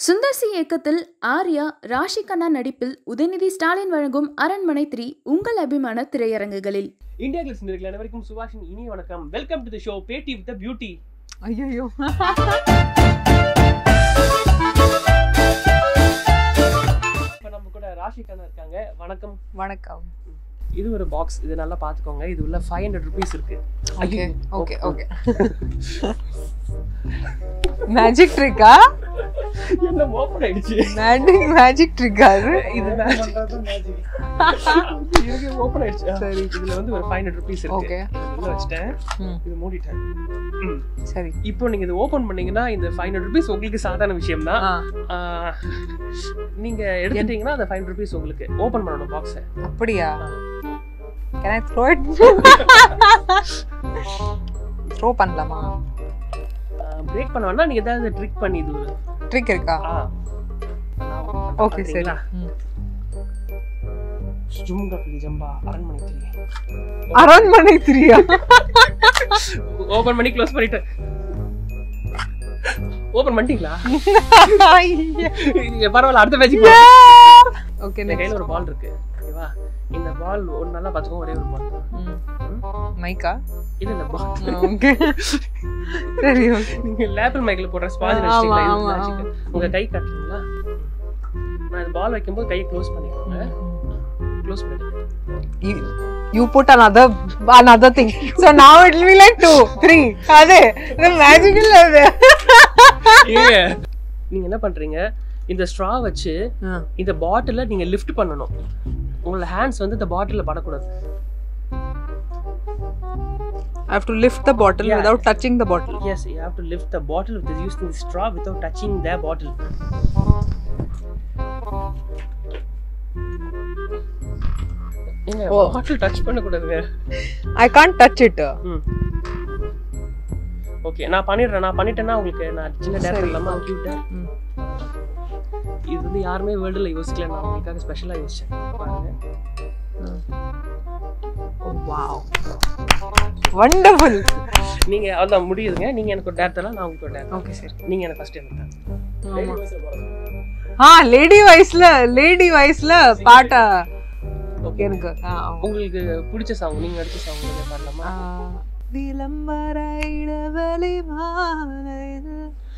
சுந்தர் சி இயக்கத்தில் ஆர்யா ராஷி கண்ணா நடிப்பில் உதயநிதி ஸ்டாலின் வழங்கும் அரண்மனை த்ரீ உங்கள் அபிமான திரையரங்குகளில் இந்தியா கிளிஸ் நேர்கள் அனைவருக்கும் சுபாஷின் இனிய வணக்கம் வெல்கம் டு தி ஷோ பேட்டி வித் பியூட்டி ஐயோ இப்போ நம்ம கூட ராஷி கண்ணா இருக்காங்க வணக்கம் வணக்கம் இது ஒரு பாக்ஸ் இது நல்லா பார்த்துக்கோங்க இது உள்ள ஃபைவ் ஹண்ட்ரட் ருபீஸ் இருக்கு ஓகே ஐயோ. ஓகே ஓகே மேஜிக் ட்ரிக்கா என்ன ஓப்பன் ஆயிடுச்சு மேஜிக் மேஜிக் ட்ரிக்கா அது இது இது ஓப்பன் ஆயிடுச்சு ஆ, சரி. இதுல வந்து ஒரு ஃபைவ் ஹண்ட்ரட் ருபீஸ் இருக்கு ஓகே இது உள்ள வச்சுட்டேன் ம் இது மூடிட்டேன் ம். சரி இப்போ நீங்க இது ஓபன் பண்ணீங்கன்னா இந்த ஃபைவ் ஹண்ட்ரட் ருபீஸ் உங்களுக்கு சாதாரண விஷயம் தான் ஆ நீங்க எடுத்துட்டீங்கன்னா அந்த ஃபைவ் ஹண்ட்ரட் ருபீஸ் உங்களுக்கு ஓபன் பண்ணணும் பாக்ஸை அப்படியா can I throw it throw பண்ணலாமா பிரேக் பண்ண வேணா நீங்க ஏதாவது ட்ரிக் பண்ணி இது ஒரு ட்ரிக் இருக்கா ஆ. ஓகே சரி பாத்தீங்களா? ம். ஜும்கா பிடி ஜம்பா அரண்மனை திரி அரண்மனை த்ரீயா ஓபன் பண்ணி க்ளோஸ் பண்ணிட்டேன் ஓபன் பண்ணிட்டீங்களா நீங்க பரவாயில்ல அடுத்த மேட்ச் ஓகே இந்த கையில ஒரு பால் இருக்கு ஓகேவா இந்த பால் ஒரு நல்லா பாத்துக்கோ ஒரே ஒரு பால் மைக்கா இல்ல இல்ல பால் ஓகே சரி ஓகே நீங்க லேபிள் மைக்ல போடுற ஸ்பாஞ்ச் ஆமா, வச்சிட்டீங்களா இது ஆமா, magic. உங்க கை காட்டுறீங்களா நான் இந்த பால் வைக்கும்போது கையை க்ளோஸ் பண்ணிக்கோங்க க்ளோஸ் பண்ணிக்கோங்க you, you put another another thing. So now it will be like two, three. அதே இது magical அது. ஏங்க நீங்க என்ன பண்றீங்க இந்த ஸ்ட்ரா வச்சு இந்த பாட்டில நீங்க லிஃப்ட் பண்ணணும் உங்களோட ஹேண்ட்ஸ் வந்து இந்த பாட்டில படக்கூடாது I have to lift the bottle Yeah. without touching the bottle. Yes you have to lift the bottle with using the straw without touching the bottle ஏங்க ஓ. பாட்டில் டச் பண்ணக்கூடாதுங்க I can't touch it. ம் okay நான் பண்ணிடுறேன் நான் பண்ணிட்டேன்னா உங்களுக்கு நான் சின்ன டேரக்டர் சரி. இல்லாமல் கியூட்டேன் ம். இது வந்து யாருமே வேர்ல்டில் யோசிக்கல நான் உங்களுக்காக ஸ்பெஷலாக யோசிச்சேன் பாருங்க Oh, wow. Wonderful. நீங்க அதான் முடியுதுங்க நீங்க எனக்கு ஒரு டேரக்டர் நான் உங்களுக்கு ஒரு டேரக்டர் Okay, சரி. நீங்க எனக்கு ஃபர்ஸ்ட் எனக்கு ஆமா. ஆ லேடி வாய்ஸ்ல லேடி வாய்ஸ்ல பாட்டா ஓகே எனக்கு ஆ, ஆமா. உங்களுக்கு பிடிச்ச சாங் நீங்க நடிச்ச சாங் நீங்க பாடலாமா ஆ, விளம்பர இடைவெளி மாலையில்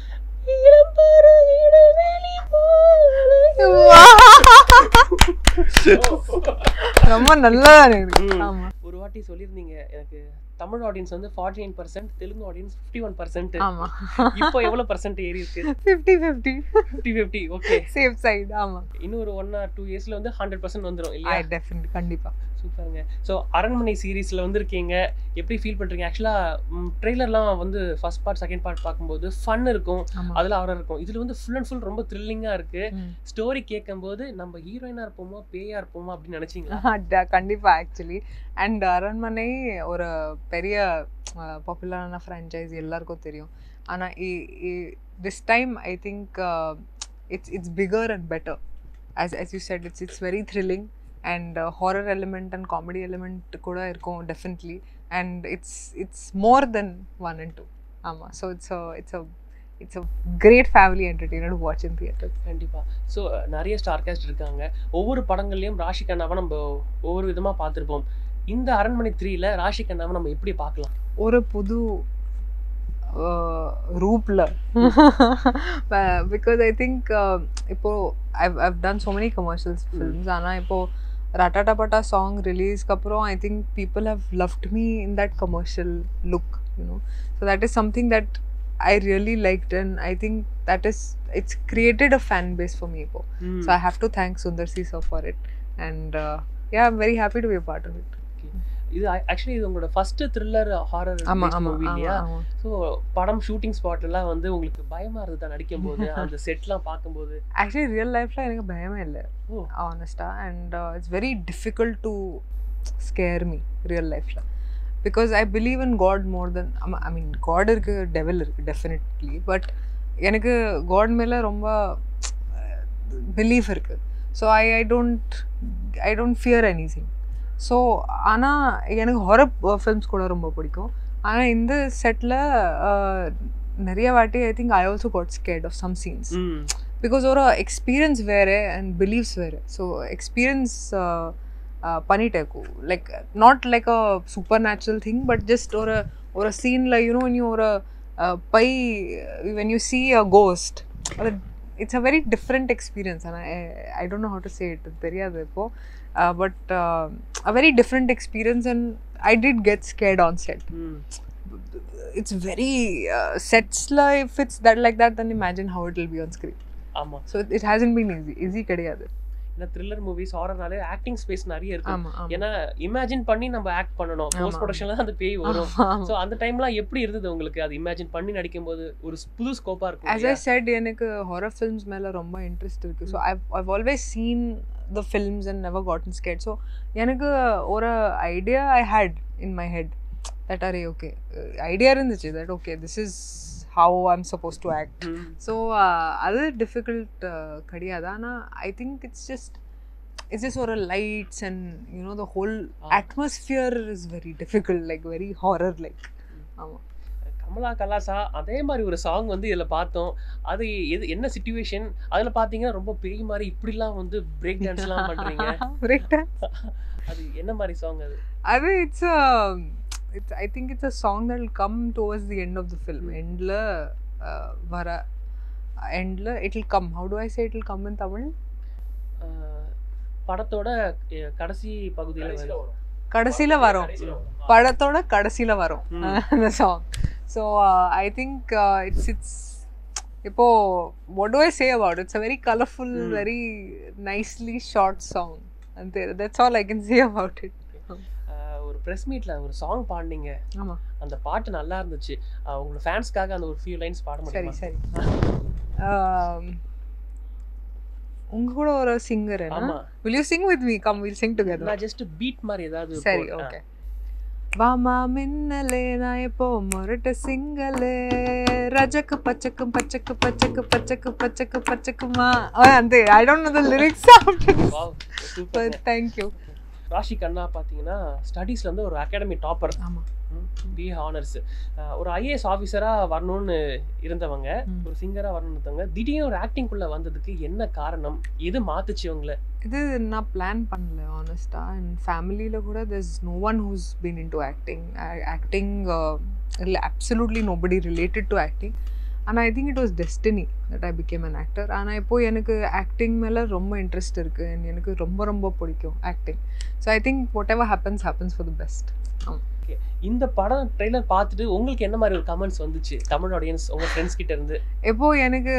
ரொம்ப நல்லா இருக்கு ம். ஆமா ஒரு வாட்டி சொல்லியிருந்தீங்க எனக்கு தமிழ் ஆடியன்ஸ் வந்து forty nine percent Telugu audience fifty one percent ஆமா இப்போ எவ்வளவு பர்சன்ட் ஏறி இருக்கு fifty fifty fifty fifty okay safe side ஆமா இன்னும் ஒரு ஒன் ஆர் டூ இயர்ஸ்ல வந்து ஹண்ட்ரட் பர்சன்ட் வந்துடும் ஐ இல்லையா டெஃபினட் கண்டிப்பா சூப்பருங்க ஸோ அரண்மனை சீரீஸ்ல வந்திருக்கீங்க எப்படி ஃபீல் பண்றீங்க ஆக்சுவலா ட்ரெய்லர்லாம் வந்து ஃபர்ஸ்ட் பார்ட் செகண்ட் பார்ட் பார்க்கும்போது ஃபன் இருக்கும் ஆமா அதுல அவரம் இருக்கும் இதுல வந்து ஃபுல் அண்ட் ஃபுல் ரொம்ப த்ரில்லிங்கா இருக்கு ம். ஸ்டோரி கேட்கும்போது நம்ம ஹீரோயினா இருப்போமா பேயா இருப்போமா அப்படின்னு நினைச்சீங்களா அட- கண்டிப்பா ஆக்சுவலி அண்ட் அரண்மனை ஒரு பெரிய பாப்புலரான ஃப்ரான்ச்சைஸ் எல்லாருக்கும் தெரியும் ஆனா this time I think it's it's bigger and better as as you said it's it's very thrilling and uh, horror element and comedy element கூட இருக்கும் definitely and it's it's more than one and two ஆமா so it's a it's a it's a great family entertainer to watch in theater கண்டிப்பா so நிறைய star cast இருக்காங்க ஒவ்வொரு படங்கள்லயும் ராஷி கண்ணாவை நம்ம ஒவ்வொரு விதமா பார்த்திருப்போம் இந்த அரண்மனை த்ரீல ராஷி கண்ணாவை நம்ம எப்படி பார்க்கலாம் ஒரு புது ரூப்ல பிகாஸ் ஐ திங்க் இப்போ I've I've done so many commercials films ஆனால் இப்போ ரட்டாட்டா சாங் ரிலீஸ்க்கு அப்புறம் I think people have loved me in that commercial look you know so that is something that I really liked and I think that is it's created a fan base for me இப்போ so I have to thank Sundar C sir for it and yeah I'm very happy to be part of it இது actually இது உங்களோட first thriller horror ஆமா ஆமா movie இல்லையா ஆமா so படம் shooting ஸ்பாட்லாம் வந்து உங்களுக்கு பயமா இருந்ததா நடிக்கும் போது அந்த செட்லாம் பார்க்கும்போது ஆக்சுவலி ரியல் லைஃப்ல எனக்கு பயமே இல்லை ஓ ஆனஸ்டா and it's very difficult to scare me real லைஃப்ல because I believe in God more than I mean God இருக்கு டெவல் இருக்கு டெஃபினெட்லி பட் எனக்கு காட் மேலே ரொம்ப பிலீஃப் இருக்கு so I I don't I don't fear any thing so ஆனால் எனக்கு horror films கூட ரொம்ப பிடிக்கும் ஆனால் இந்த செட்டில் நிறைய வாட்டி I think I also got scared of some scenes ம் பிகாஸ் ஒரு எக்ஸ்பீரியன்ஸ் வேறு அண்ட் பிலீவ்ஸ் வேறு ஸோ எக்ஸ்பீரியன்ஸ் பண்ணிட்டேன் like not like a super natural thing but just ஒரு ஒரு சீனில் யூனோ நீ ஒரு by when you see a ghost அது it's a very different experience ஆனால் I don't know how to say it தெரியாது இப்போது but a very different experience and I did get scared on set ம். it's very uh, sets la if it's that like that then imagine how it will be on screen ஆமா so it, it hasn't been easy easy கிடையாது ஏன்னா thriller movies ஹாரர்னாலே acting space நிறைய இருக்கும் ஆமா ஆமா ஏன்னா இமேஜின் பண்ணி நம்ம ஆக்ட் பண்ணணும் ஆமா. போஸ்ட் ப்ரொடக்ஷன்ல தான் அந்த பேய் வரும் ஆமா. சோ அந்த டைம்லாம் எப்படி இருந்தது உங்களுக்கு அது இமேஜின் பண்ணி நடிக்கும் போது ஒரு புது ஸ்கோப்பா இருக்கும் as I said எனக்கு horror films மேல ரொம்ப இன்ட்ரெஸ்ட் இருக்கு so I've I've always seen the films and never gotten scared so எனக்கு ஒரு idea I had in my head that அரே ஓகே ஐடியா இருந்துச்சு that okay this is how I'm supposed to act ம். So அது difficult கிடையாது ஆனால் I think it's just it's just ஒரு lights and you know the whole ah. Atmosphere is very difficult like very horror like ஆமாம் கமலா கலாசா அதே மாதிரி ஒரு சாங் வந்து இதுல பார்த்தோம் அது எது என்ன சுச்சுவேஷன் அதுல பாத்தீங்கன்னா ரொம்ப பேய் மாதிரி இப்படிலாம் வந்து பிரேக் டான்ஸ்லாம் பண்றீங்க அது என்ன மாதிரி சாங் அது அது it's it's I think it's a song that will come towards the end of the film எண்டில் வர எண்டில் it will come how to I say it will come in Tamil ah, படத்தோட அஹ், கடைசி பகுதியில வரும் கடைசியில் வரும் படத்தோட கடைசியில் வரும் ம். அந்த song so I think it's it's இப்போ what do I say about it? It's a very colorful, Mm. very nicely short song. And there, that's all I can say about it. அஹ், ஒரு பிரஸ் மீட்ல ஒரு song பாடினீங்க ஆமா அந்த பாட்டு நல்லா இருந்துச்சு அஹ், உங்களோட ஃபேன்ஸ்க்காக அந்த ஒரு ஃபியூ லைன்ஸ் பாட சரி முடியுமா சரி Um, உங்க கூட ஒரு சிங்கர் ஆமா will you sing with me come we'll sing together நான் ஜஸ்ட் பீட் மாதிரி ஏதாவது சரி போட்டு- ஓகே வாமா மின்னலே நான் இப்போ முரட்டு சிங்கலே ரஜக்கு பச்சக்கு பச்சக்கு பச்சக்கு பச்சக்கு பச்சக்கு பச்சக்குமா அந்த I don't know the lyrics after ah, wow, super. Thank you Rashi Khanna பார்த்தீங்கன்னா ஸ்டடீஸ்ல வந்து ஒரு அகாடமி டாப்பர் ஆமா பி ஹானர்ஸ் ஒரு ஐஏஎஸ் ஆஃபீஸரா வரணும்னு இருந்தவங்க ம். ஒரு சிங்கரா வரணும்னு இருந்தவங்க திடீர்னு ஒரு ஆக்டிங்குள்ள வந்ததுக்கு என்ன காரணம் எது மாத்துச்சு உங்களை இது நான் பிளான் பண்ணல ஆனஸ்டாக அண்ட் ஃபேமிலியில் கூட there's no one who's been into acting acting இல்லை absolutely nobody related to acting ஆனால் I think it was destiny that I became an actor ஆனால் இப்போ எனக்கு ஆக்டிங் மேலே ரொம்ப இன்ட்ரெஸ்ட் இருக்குது அண்ட் எனக்கு ரொம்ப ரொம்ப பிடிக்கும் acting so I think whatever happens happens for the best இந்த படம் ட்ரெய்லர் பார்த்துட்டு உங்களுக்கு என்ன மாதிரி ஒரு கமெண்ட்ஸ் வந்துச்சு தமிழ் ஆடியன்ஸ் உங்க ஃப்ரெண்ட்ஸ் கிட்ட இருந்து இப்போ எனக்கு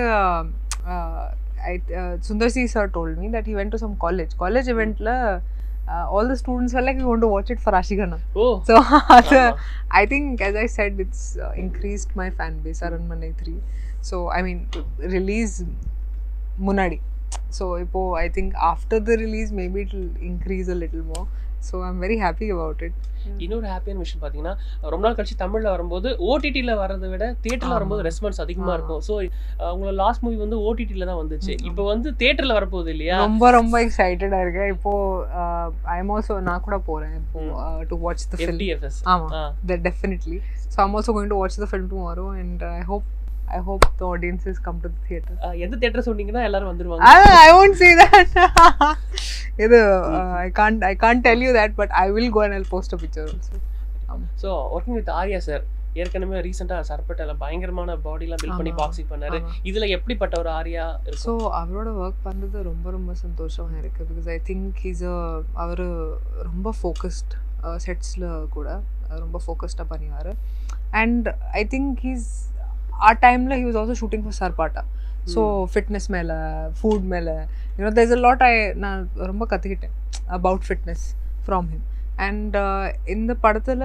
I Sundar C sir told me that he went to some college college இவெண்ட்டில் all the students like you want to watch it for Rashi Khanna oh so அது ஆமா. I think, as I said, it's uh, increased my fan base, Aranmanai 3. So, I mean, release Munadi. So, ipo, I think after the release, maybe it will increase a little more. So, I'm very happy about it. இன்னொரு ஹாப்பியான விஷயம் பாத்தீங்கன்னா ரொம்ப நாள் கழிச்சு தமிழ்ல வரும்போது ஓடிடில வர்றதை விட தியேட்டர்ல ஆமா. வரும்போது ரெஸ்பான்ஸ் அதிகமா ஆமா. இருக்கும் ஸோ உங்களோட லாஸ்ட் மூவி வந்து ஓடிடில தான் வந்துச்சு ம். இப்போ வந்து தியேட்டர்ல வரப்போகுது இல்லையா ரொம்ப ரொம்ப எக்ஸைட்டடாக இருக்கேன் இப்போ ஐ எம் ஆல்சோ நான் கூட போகிறேன் இப்போ to watch the film FDFS ஆமாம் that definitely so i'm also going to watch the film tomorrow and i hope i hope the audiences come to the theater எந்த தியேட்டர் சொன்னீங்கன்னா எல்லாரும் வந்துருவாங்க I, I won't say that. இது uh, I can't I can't tell you that, but I will go and I'll post a picture also. So working with Arya sir ஏற்கனவே ரீசெண்டாக சர்பட்டால பயங்கரமான பாடிலாம் build பண்ணி ஆமா. பாக்ஸிங் பண்ணாரு ஆமா. இதுல எப்படிப்பட்ட ஒரு ஆர்யா ஸோ இருக்கும் அவரோட ஒர்க் பண்ணுறது ரொம்ப ரொம்ப சந்தோஷம் இருக்கு because I think he's a அவர் ரொம்ப ஃபோக்கஸ்ட் செட்ஸில் கூட அஹ், ரொம்ப ஃபோக்கஸ்டாக பண்ணிவார் and I think he's uh டைமில் he was also shooting for Sarpatta so fitness மேலே ஃபுட் மேலே you know there's a lot I நான் ரொம்ப கற்றுக்கிட்டேன் about fitness from him and இந்த படத்தில்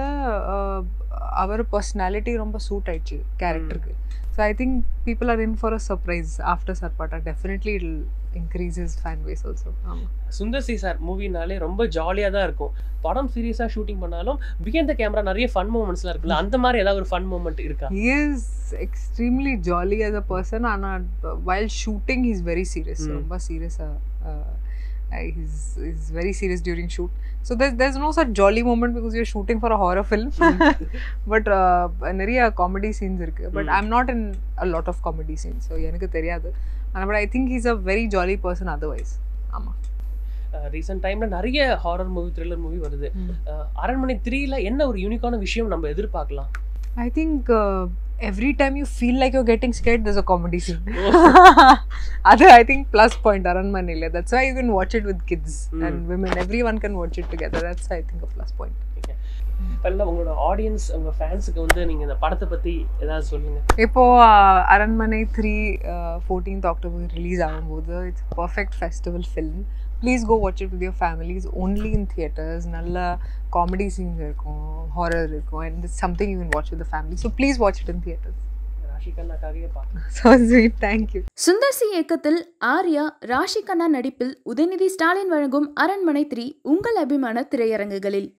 அவர் பர்சனாலிட்டி ரொம்ப சூட் ஆயிடுச்சு கேரக்டருக்கு so I think people are in for a surprise after Sarpatta definitely it increase is fan base also ஆமாம் சுந்தர் சி சார் மூவினாலே ரொம்ப ஜாலியா தான் இருக்கும் படம் சீரியஸா ஷூட்டிங் பண்ணாலும் பிகைண்ட் த கேமரா நிறைய ஃபன் மூமெண்ட்ஸ்லாம் இருக்குல்ல அந்த மாதிரி ஏதாவது ஒரு ஃபன் மூமெண்ட் இருக்கா he is extremely jolly as a person and uh, while shooting he's very serious Mm. ரொம்ப serious uh, uh, he's, he's very serious during shoot so there's, there's no such jolly moment because you're shooting for a horror film but uh, நிறைய comedy scenes இருக்கு but Mm. I'm not in a lot of comedy scenes so எனக்கு தெரியாது but I think he's a very jolly person otherwise ஆமாம் recent டைம்ல நிறைய horror movie thriller movie வருது அஹ், அரண்மனை த்ரீல என்ன ஒரு யூனிக்கான விஷயம் நம்ம எதிர்பார்க்கலாம் I think uh, every time you feel like you're getting scared, there's a comedy scene. Other, I think, plus point Aranmanile. That's why you can watch it with kids Mm. and women. Everyone can watch it together. That's, I think, a plus point. இப்ப உங்களோட audience உங்க ஃபேன்ஸுக்கு வந்து நீங்க இந்த படத்தை பத்தி ஏதாவது சொல்லுங்க இப்போ Aranmanai three fourteenth October release ஆகும்போது it's perfect festival film please go watch it with your families only in theatres நல்ல காமெடி சீன்ஸ் இருக்கும் ஹாரர் இருக்கும் and it's something you can watch with family so please watch it in theatres ராஷிகண்ணாக்காகவே பார்க்கலாம் so sweet thank you Sundar C இயக்கத்தில் ஆர்யா ராஷி கண்ணா நடிப்பில் உதயநிதி ஸ்டாலின் வழங்கும் அரண்மனை three உங்கள் அபிமான திரையரங்குகளில்